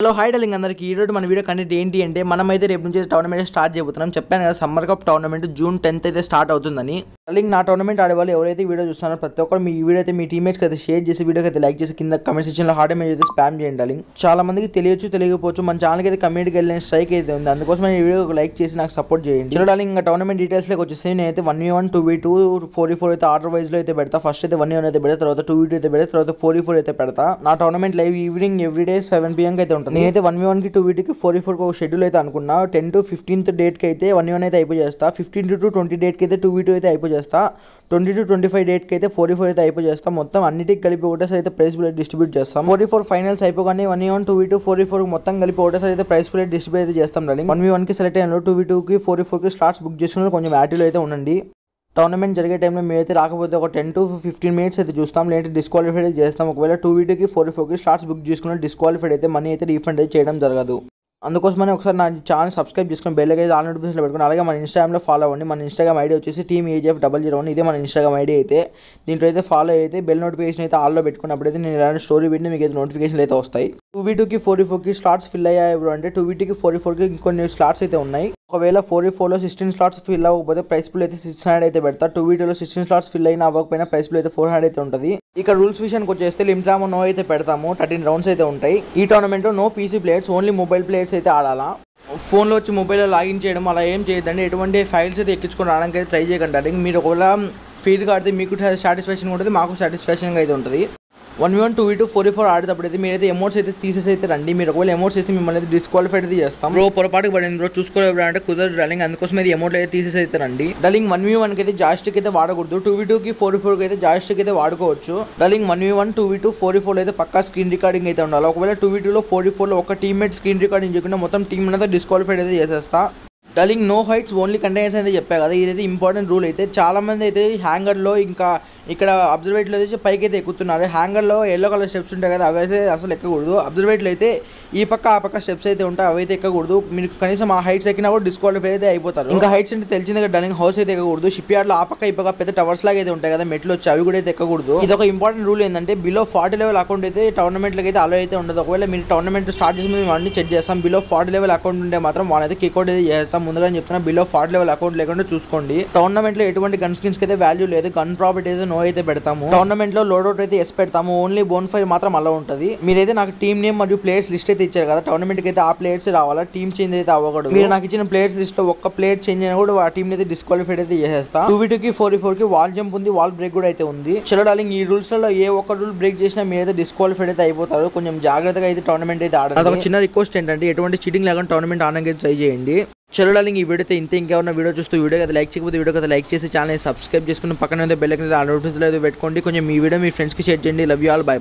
hello hi డలింగ్ అందరికి ఈ రోజు మన వీడియో కంటెంట్ ఏంటి అంటే మనమైతే రేపు నుంచి టోర్నమెంట్ స్టార్ట్ చేయబోతున్నాం చెప్పాను కదా summer cup tournament June tenth అయితే స్టార్ట్ అవుతుందని డలింగ్ నా టోర్నమెంట్ ఆడే వాళ్ళు ఎవరైతే వీడియో చూస్తున్నారో ప్రతి ఒక్కరు మీ వీడియో అయితే మీ టీమేట్స్కి అయితే షేర్ చేసి వీడియోకి అయితే లైక్ చేసి కింద కమెంట్ సెక్షన్లో హార్డ్ ఇమేజ్ అయితే స్పామ్ చేయండి డలింగ్ చాలా మందికి తెలియచ్చు తెలియకపోవచ్చు మన ఛానల్కి అయితే కమ్యూనిటీకి వెళ్ళిన స్ట్రైక్ అయితే ఉంది అందుకోసం ఈ వీడియోకి లైక్ చేసి నాకు సపోర్ట్ చేయండి చలో డలింగ్ ఇంకా టోర్నమెంట్ డీటెయిల్స్లోకి వచ్చేసి నేనైతే one v one two v two four v four అయితే ఆర్డర్ వైజ్లో అయితే పెడతా ఫస్ట్ అయితే వన్ వీ వన్ అయితే పెడతా తర్వాత టూ వీ టూ అయితే పెడతా తర్వాత ఫోర్ ఈ ఫోర్ అయితే పెడతా నా tournament live evening everyday seven పిఎంకి అయితే ఉంటుంది నేనైతే వన్ వీ వన్కి టూ వీటికి ఫోర్ ఈ ఫోర్కి ఒక షెడ్యూల్ అయితే అనుకున్నా టెన్ టు ఫిఫ్టీన్త్ డేట్కి అయితే వన్ వన్ అయితే అయిపోయి చేస్తా ఫిఫ్టీన్ టు ట్వంటీ డేట్కి అయితే టూ వీ టూ అయితే అయిపోయి చేస్తా ట్వంటీ టు ట్వంటీ ఫైవ్ డేట్కి అయితే ఫోర్ ఈ ఫోర్ అయితే అయిపోయి చేస్తా మొత్తం అన్నిటికి కలిపి ఒకటేసారి అయితే ప్రైస్ ప్లేట్ డిస్ట్రిబ్యూట్ చేస్తాం ఫోర్ ఈ ఫోర్ ఫైనల్స్ అయిపోగానే one one two v two four v four మొత్తం కలిపి ఒకటేసారి అయితే ప్రైస్ ప్లేట్ డిస్ట్రిబ్యూట్ అయితే చేస్తాం డాలింగ్ వన్ వీ వన్కి సెలెక్ట్ అయిన టూ వీ టూకి ఫోర్ ఈ ఫోర్కి స్లాట్స్ బుక్ చేసుకున్న కొంచెం యాక్టివ్లో అయితే ఉండండి టోర్నమెంట్ జరిగే టైంలో మేమైతే రాకపోతే ఒక టెన్ టు ఫిఫ్టీన్ మినిట్స్ అయితే చూస్తాం లేదంటే డిస్క్వాలిఫైడ్ అయితే చేస్తాం ఒకవేళ టూ వీటికి ఫోర్ ఫోర్కి స్లాట్స్ బుక్ చేసుకున్న డిస్క్వాలిఫైడ్ అయితే మనీ అయితే రీఫండ్ అయితే చేయడం జరగదు అందుకోసమని ఒకసారి నా ఛానల్ సబ్స్క్రైబ్ చేసుకుని బెల్ అయితే ఆల్ నోటిఫికేషన్ పెట్టుకుని అలాగే మన ఇన్స్టాగ్రామ్లో ఫాలో అవ్వండి మన ఇన్స్టాగ్రామ్ ఐడి వచ్చేసి team AGF double zero one ఇదే మన ఇన్స్టాగ్రామ్ ఐడి అయితే దీంట్లో అయితే ఫాలో అయితే బెల్ నోటిఫికేషన్ అయితే ఆల్లో పెట్టుకున్నప్పుడైతే నేను ఇలాంటి స్టోరీ పెట్టి మీకు అయితే నోటిఫికేషన్లు అయితే వస్తాయి టూ వీ టూకి ఫోర్ ఫోర్కి స్లాట్స్ ఫిల్ అయ్యాయి బ్రో అంటే టూ వీటీకి ఫోర్ ఫోర్కి ఇంకొన్ని స్లాట్స్ అయితే ఉన్నాయి ఒకవేళ ఫోర్ ఫోర్లో సిక్స్టీన్ స్లాట్స్ ఫిల్ అవ్వకపోతే ప్రైస్ బిల్ అయితే సిక్స్ హండ్రెడ్ అయితే పెడతా టూ వీడియోలో సిక్స్టీన్ స్లాట్స్ ఫిల్ అయినా అవ్వకపోయినా ప్రైస్ బిల్ అయితే ఫోర్ హండ్రెడ్ అయితే ఉంటుంది ఇక రూల్స్ విషయానికి వచ్చేస్తే లిమిటామో నో అయితే పెడతాము థర్టీన్ రౌండ్స్ అయితే ఉంటాయి ఈ టోర్నమెంట్లో no PC players only mobile players అయితే ఆడాలా ఫోన్లో వచ్చి మొబైల్లో లాగిన్ చేయడం అలా ఏం చేయొద్దండి ఎటువంటి ఫైల్స్ అయితే ఎక్కించుకొని రావడానికి అయితే ట్రై చేయకండి అది మీరు ఒకవేళ ఫీల్డ్గా ఆడితే మీకు సాటిస్ఫాక్షన్ ఉంటుంది మాకు సాటిస్ఫాక్షన్గా అయితే ఉంటుంది one one two two four four ఆడేటప్పుడు అయితే మీరైతే ఎమోట్స్ అయితే తీసేసి అయితే రండి మీరు ఒకవేళ ఎమోట్స్ అయితే మిమ్మల్ని అయితే డిస్క్వాలిఫైడ్ అయితే చేస్తాం బ్రో పొరపాటుకు పడింది బ్రో చూసుకోలేదు అంటే కుదరదు డలింగ్ అందుకోసం అయితే ఎమౌంట్ అయితే తీసేసి అయితే రండి డలింగ్ వన్ వీ వన్కి అయితే జాయిస్టిక్ అయితే వాడకూడదు టూ వీ టూకి ఫోర్ ఫోర్కి అయితే జాయిస్టిక్ అయితే వాడుకోవచ్చు darling one v one two v two four four అయితే పక్కా స్క్రీన్ రికార్డింగ్ అయితే ఉండాలి ఒకవేళ టూ వీ టూలో ఫోర్ ఫోర్లో ఒక టీమ్మేట్ స్క్రీన్ రికార్డింగ్ చేయకుండా మొత్తం టీమ్ అంతా డిస్క్వాలిఫైడ్ అయితే చేసేస్తా darling no heights only containers అయితే చెప్పా కదా ఇదైతే ఇంపార్టెంట్ రూల్ అయితే చాలా మంది అయితే హ్యాంగర్లో ఇంకా ఇక్కడ అబ్జర్వేట్లో అయితే పైకి అయితే ఎక్కుతున్నారు హ్యాంగర్లో ఎల్లో కలర్ స్టెప్స్ ఉంటాయి కదా అవి అయితే అసలు ఎక్కకూడదు అబ్జర్వేట్లో అయితే ఈ పక్క ఆ పక్క స్టెప్స్ అయితే ఉంటాయి అవి అయితే ఎక్కకూడదు మీరు కనీసం ఆ హైట్స్ ఎక్కినా కూడా డిస్క్వాలిఫై అయితే అయిపోతారు ఇంకా హైట్స్ అంటే తెలిసింది కదా డలింగ్ హౌస్ అయితే ఎక్కకూడదు షిప్ యార్డ్లో ఆ పక్క ఈ పక్క పెద్ద టవర్స్ లాగా అయితే ఉంటాయి కదా మెట్లు వచ్చి అవి కూడా అయితే ఎక్కకూడదు ఇది ఒక ఇంపార్టెంట్ రూల్ ఏంటంటే బిలో ఫార్టీ లెవెల్ అకౌంట్ అయితే టోర్నమెంట్లకి అయితే అలో అయితే ఉండదు ఒకవేళ మీరు టోర్నమెంట్ స్టార్ట్ చేసి మేము అన్ని చెక్ చేస్తాం బిలో ఫార్టీ లెవెల్ అకౌంట్ ఉంటే మాత్రం వాళ్ళైతే కిక్ అవుట్ అయితే చేస్తాం ముందుగా చెప్తున్నా బిలో ఫార్టీ లెవెల్ అకౌంట్ లేకుండా చూసుకోండి టోర్నమెంట్ లో ఎటువంటి గన్ స్కిన్స్ అయితే వాల్యూ లేదు గన్ ప్రాపర్టీ అయితే నో అయితే పెడతాము టోర్నమెంట్ లో లోడౌట్ అయితే ఎస్ పెడతాము ఓన్లీ బోన్ ఫైర్ మాత్రం అలా ఉంటుంది మీరైతే నాకు టీమ్ నేమ్ మరియు ప్లేయర్స్ లిస్ట్ అయితే ఇచ్చారు కదా టోర్నమెంట్ కి అయితే ఆ ప్లేయర్స్ రావాలా టీమ్ చేంజ్ అయితే అవ్వకూడదు మీరు నాకు ఇచ్చిన ప్లేయర్స్ లిస్ట్ లో ఒక్క ప్లేయర్ చేంజ్ అయినా కూడా ఆ టీమ్ అయితే డిస్క్వాలిఫైడ్ అయితే చేసేస్తా టూ వీ కి ఫోర్ ఫోర్ కి వాల్ జంప్ ఉంది వాల్ బ్రేక్ కూడా అయితే ఉంది చలో డార్లింగ్ ఈ రూల్స్ లో ఏ ఒక్క రూల్ బ్రేక్ చేసినా మీరైతే డిస్క్వాలిఫైడ్ అయితే అయిపోతారు కొంచెం జాగ్రత్తగా అయితే టోర్నమెంట్ అయితే ఆడాలి అదొక చిన్న రిక్వెస్ట్ ఏంటంటే ఎటువంటి చీటింగ్ లేకుండా టోర్నమెంట్ ఆడడానికి ట్రై చేయండి చలో డార్లింగ్ ఈ వీడియో అయితే ఇంత ఇంకేమన్నా వీడియో చూస్తూ వీడియో కదా లైక్ చేయకపోతే వీడియో కదా లైక్ చేసి ఛానల్ సబ్స్క్రైబ్ చేసుకుని పక్కన అయితే బెల్ అయితే ఆ నోటిఫికేషన్ అయితే పెట్టుకోండి కొంచెం మీ వీడియో మీ ఫ్రెండ్స్కి షేర్ చేయండి లవ్ యూ ఆల్ బై